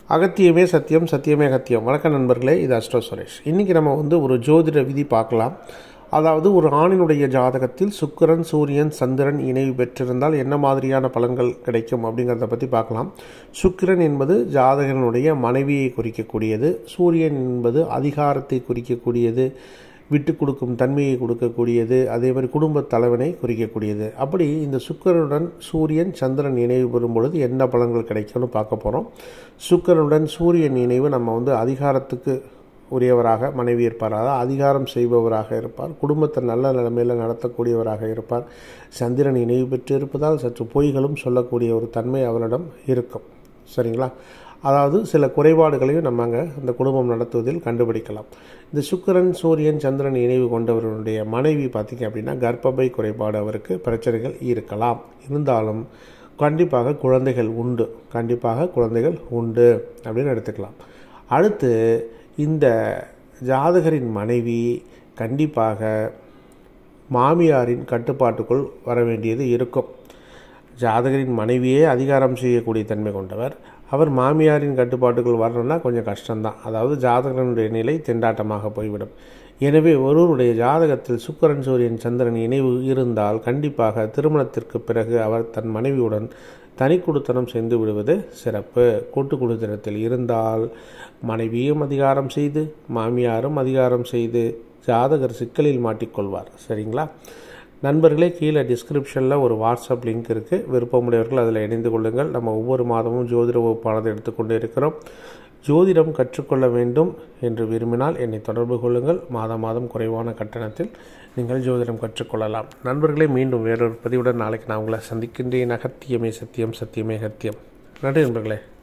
அகத்தியமே சத்தியம் சத்தியமே அகத்தியம் வணக்கம் நண்பர்களே இது அஸ்ட்ரோ சுரேஷ் இன்றைக்கி நம்ம வந்து ஒரு ஜோதிட விதி பார்க்கலாம் அதாவது ஒரு ஆணினுடைய ஜாதகத்தில் சுக்கிரன் சூரியன் சந்திரன் இணைவு பெற்றிருந்தால் என்ன மாதிரியான பலன்கள் கிடைக்கும் அப்படிங்கிறத பற்றி பார்க்கலாம் சுக்கிரன் என்பது ஜாதகனுடைய மனைவியை குறிக்கக்கூடியது சூரியன் என்பது அதிகாரத்தை குறிக்கக்கூடியது விட்டு கொடுக்கும் தன்மையை கொடுக்கக்கூடியது அதே மாதிரி குடும்ப தலைவனை குறிக்கக்கூடியது அப்படி இந்த சுக்கரனுடன் சூரியன் சந்திரன் இணைவு பெறும் பொழுது என்ன பலன்கள் கிடைக்கும்னு பார்க்க போகிறோம் சுக்கரனுடன் சூரியன் இணைவு நம்ம வந்து அதிகாரத்துக்கு உரியவராக மனைவி இருப்பார் அதாவது அதிகாரம் செய்பவராக இருப்பார் குடும்பத்தை நல்ல நிலைமையில் நடத்தக்கூடியவராக இருப்பார் சந்திரன் இணைவு பெற்று இருப்பதால் சற்று பொய்களும் சொல்லக்கூடிய ஒரு தன்மை அவரிடம் இருக்கும் சரிங்களா அதாவது சில குறைபாடுகளையும் நம்ம அங்கே இந்த குடும்பம் நடத்துவதில் கண்டுபிடிக்கலாம் இந்த சுக்கிரன் சூரியன் சந்திரன் இணைவு கொண்டவருடைய மனைவி பார்த்திங்க அப்படின்னா கர்ப்பப்பை குறைபாடு அவருக்கு பிரச்சனைகள் இருக்கலாம் இருந்தாலும் கண்டிப்பாக குழந்தைகள் உண்டு கண்டிப்பாக குழந்தைகள் உண்டு அப்படின்னு எடுத்துக்கலாம் அடுத்து இந்த ஜாதகரின் மனைவி கண்டிப்பாக மாமியாரின் கட்டுப்பாட்டுக்குள் வர வேண்டியது இருக்கும் ஜாதகரின் மனைவியே அதிகாரம் செய்யக்கூடிய தன்மை கொண்டவர் அவர் மாமியாரின் கட்டுப்பாட்டுக்குள் வரணும்னா கொஞ்சம் கஷ்டம்தான் அதாவது ஜாதகனுடைய நிலை திண்டாட்டமாக போய்விடும் எனவே ஒருவருடைய ஜாதகத்தில் சுக்கரன் சூரியன் சந்திரன் இணைவு இருந்தால் கண்டிப்பாக திருமணத்திற்கு பிறகு அவர் தன் மனைவியுடன் தனி குடுத்தனம் செய்து விடுவது சிறப்பு கூட்டு குடுத்தனத்தில் இருந்தால் மனைவியும் அதிகாரம் செய்து மாமியாரும் அதிகாரம் செய்து ஜாதகர் சிக்கலில் மாட்டிக்கொள்வார் சரிங்களா நண்பர்களே கீழே டிஸ்கிரிப்ஷனில் ஒரு வாட்ஸ்அப் லிங்க் இருக்குது விருப்பமுடையவர்கள் அதில் இணைந்து கொள்ளுங்கள் நம்ம ஒவ்வொரு மாதமும் ஜோதிட வகுப்பானதை எடுத்துக்கொண்டு இருக்கிறோம் ஜோதிடம் கற்றுக்கொள்ள வேண்டும் என்று விரும்பினால் என்னை தொடர்பு கொள்ளுங்கள் மாதம் மாதம் குறைவான கட்டணத்தில் நீங்கள் ஜோதிடம் கற்றுக்கொள்ளலாம் நண்பர்களே மீண்டும் வேறொரு பதிவுடன் நாளைக்கு நான் உங்களை சந்திக்கின்றேன் அகத்தியமே சத்தியம் சத்தியமே சத்தியம் நன்றி நண்பர்களே